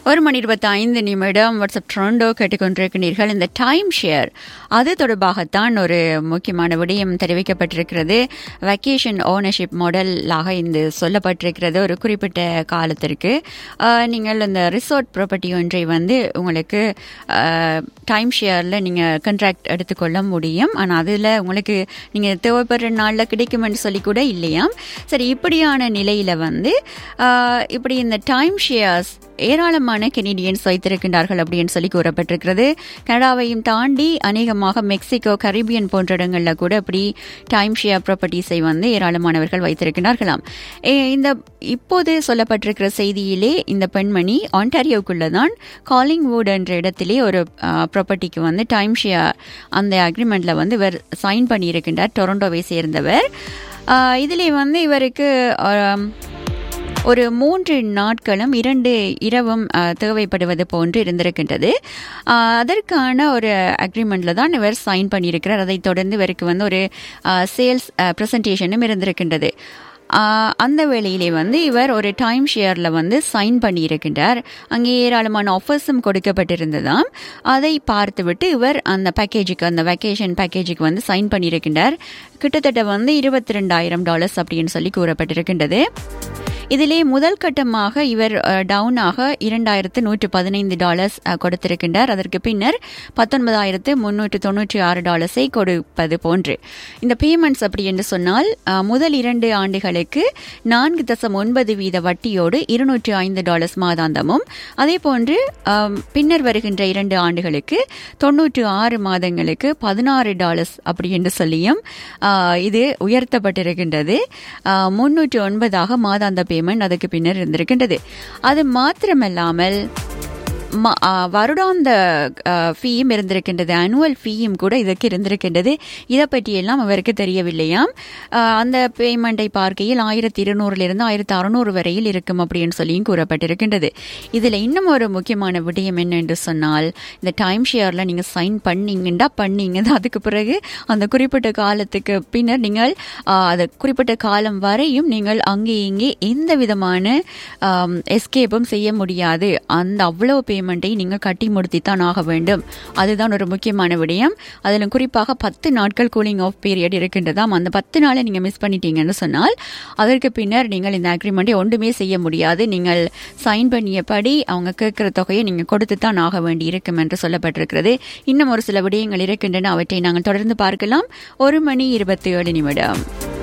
ஒரு மணி இருபத்தி ஐந்து நிமிடம் வாட்ஸ்அப் ட்ரோண்டோ கேட்டுக்கொண்டிருக்கிறீர்கள் இந்த டைம் ஷேர் அது தொடர்பாகத்தான் ஒரு முக்கியமான விடயம் தெரிவிக்கப்பட்டிருக்கிறது வெக்கேஷன் ஓனர்ஷிப் மாடலாக இந்த சொல்லப்பட்டிருக்கிறது ஒரு குறிப்பிட்ட காலத்திற்கு ஆஹ், நீங்கள் இந்த ரிசார்ட் ப்ராப்பர்ட்டி ஒன்றை வந்து உங்களுக்கு டைம் ஷேரில் நீங்கள் கண்ட்ராக்ட் எடுத்துக்கொள்ள முடியும் ஆனால் அதில் உங்களுக்கு நீங்கள் தேவைப்படுற நாளில் கிடைக்குமென்று சொல்லி கூட இல்லையாம் சரி இப்படியான நிலையில் வந்து ஆஹ், இப்படி இந்த டைம் ஷேர்ஸ் ஏராளமான கெனடியன்ஸ் வைத்திருக்கின்றார்கள் அப்படின்னு சொல்லி கூறப்பட்டிருக்கிறது கனடாவையும் தாண்டி அநேகமாக மெக்சிகோ கரீபியன் போன்ற இடங்களில் கூட இப்படி டைம் ஷேர் ப்ராப்பர்ட்டிஸை வந்து ஏராளமானவர்கள் வைத்திருக்கிறார்களாம் ஏ, இந்த இப்போது சொல்லப்பட்டிருக்கிற செய்தியிலே இந்த பெண்மணி ஆன்டாரியோக்குள்ள தான் காலிங்வுட் என்ற இடத்திலே ஒரு ப்ராப்பர்ட்டிக்கு வந்து டைம் ஷேர் அந்த அக்ரிமெண்ட்ல வந்து இவர் சைன் பண்ணியிருக்கின்றார் டொரண்டோவை சேர்ந்தவர் ஆஹ், இதிலே வந்து இவருக்கு ஆம், ஒரு மூன்று நாட்களும் இரண்டு இரவும் அஹ், தேவைப்படுவது போன்று இருந்திருக்கின்றது அஹ், அதற்கான ஒரு அக்ரிமெண்ட்ல தான் இவர் சைன் பண்ணியிருக்கிறார் அதைத் தொடர்ந்து இவருக்கு வந்து ஒரு சேல்ஸ் ப்ரெசன்டேஷனும் இருந்திருக்கின்றது அஹ், அந்த வேளையிலே வந்து இவர் ஒரு டைம் ஷேரில் வந்து சைன் பண்ணியிருக்கின்றார் அங்கே ஏராளமான ஆஃபர்ஸும் கொடுக்கப்பட்டிருந்ததாம் அதை பார்த்துவிட்டு இவர் அந்த பேக்கேஜுக்கு அந்த வெக்கேஷன் பேக்கேஜுக்கு வந்து சைன் பண்ணியிருக்கின்றார் கிட்டத்தட்ட வந்து இருபத்தி ரெண்டாயிரம் டாலர்ஸ் அப்படின்னு சொல்லி கூறப்பட்டிருக்கின்றது இதிலே முதல் கட்டமாக இவர் டவுனாக இரண்டாயிரத்து நூற்று பதினைந்து டாலர்ஸ் அஹ், கொடுத்திருக்கின்றார் அதற்கு பின்னர் பத்தொன்பதாயிரத்து முன்னூற்று தொன்னூற்றி ஆறு டாலர்ஸை கொடுப்பது போன்று இந்த பேமெண்ட்ஸ் அப்படி என்று சொன்னால் அஹ், முதல் இரண்டு ஆண்டுகளுக்கு நான்கு தசம் ஒன்பது வீத வட்டியோடு இருநூற்று ஐந்து டாலர்ஸ் மாதாந்தமும் அதே போன்று அம், பின்னர் வருகின்ற இரண்டு ஆண்டுகளுக்கு தொன்னூற்று ஆறு மாதங்களுக்கு பதினாறு டாலர்ஸ் அப்படி என்று சொல்லியும் அஹ், இது உயர்த்தப்பட்டிருக்கின்றது அஹ், முன்னூற்று ஒன்பதாக மாதாந்த பேமெண்ட் அதுக்கு பின்னர் இருந்திருக்கின்றது அது மாத்திரமல்லாமல் ம- ஆ, வருடாந்த ஃபீயும் இருந்திருக்கின்றது அனுவல் ஃபீயும் கூட இதற்கு இருந்திருக்கின்றது இதை பற்றியெல்லாம் அவருக்கு தெரியவில்லையாம் ஆ, அந்த பேமெண்ட்டை பார்க்கையில் ஆயிரத்தி இருநூறுலேருந்து ஆயிரத்தி அறுநூறு வரையில் இருக்கும் அப்படின்னு சொல்லியும் கூறப்பட்டிருக்கின்றது இதில் இன்னும் ஒரு முக்கியமான விடயம் என்ன என்று சொன்னால் இந்த டைம் ஷேரில் நீங்கள் சைன் பண்ணீங்கண்டா பண்ணீங்க அதுக்கு பிறகு அந்த குறிப்பிட்ட காலத்துக்கு பின்னர் நீங்கள் ஆ, அது குறிப்பிட்ட காலம் வரையும் நீங்கள் அங்கே இங்கே எந்த விதமான எஸ்கேப்பும் செய்ய முடியாது அந்த அவ்வளவு பேமெண்ட்டை நீங்கள் கட்டி முடித்துத்தான் ஆக வேண்டும் அதுதான் ஒரு முக்கியமான விடயம் அதில் குறிப்பாக பத்து நாட்கள் கூலிங் ஆஃப் பீரியட் இருக்கின்றதாம் அந்த பத்து நாளை நீங்கள் மிஸ் பண்ணிட்டீங்கன்னு சொன்னால் அதற்கு பின்னர் நீங்கள் இந்த அக்ரிமெண்ட்டை ஒன்றுமே செய்ய முடியாது நீங்கள் சைன் பண்ணியபடி அவங்க கேட்கிற தொகையை நீங்கள் கொடுத்து தான் ஆக வேண்டி இருக்கும் என்று சொல்லப்பட்டிருக்கிறது இன்னும் ஒரு சில விடயங்கள் இருக்கின்றன அவற்றை நாங்கள் தொடர்ந்து பார்க்கலாம் ஒரு மணி இருபத்தி ஏழு நிமிடம்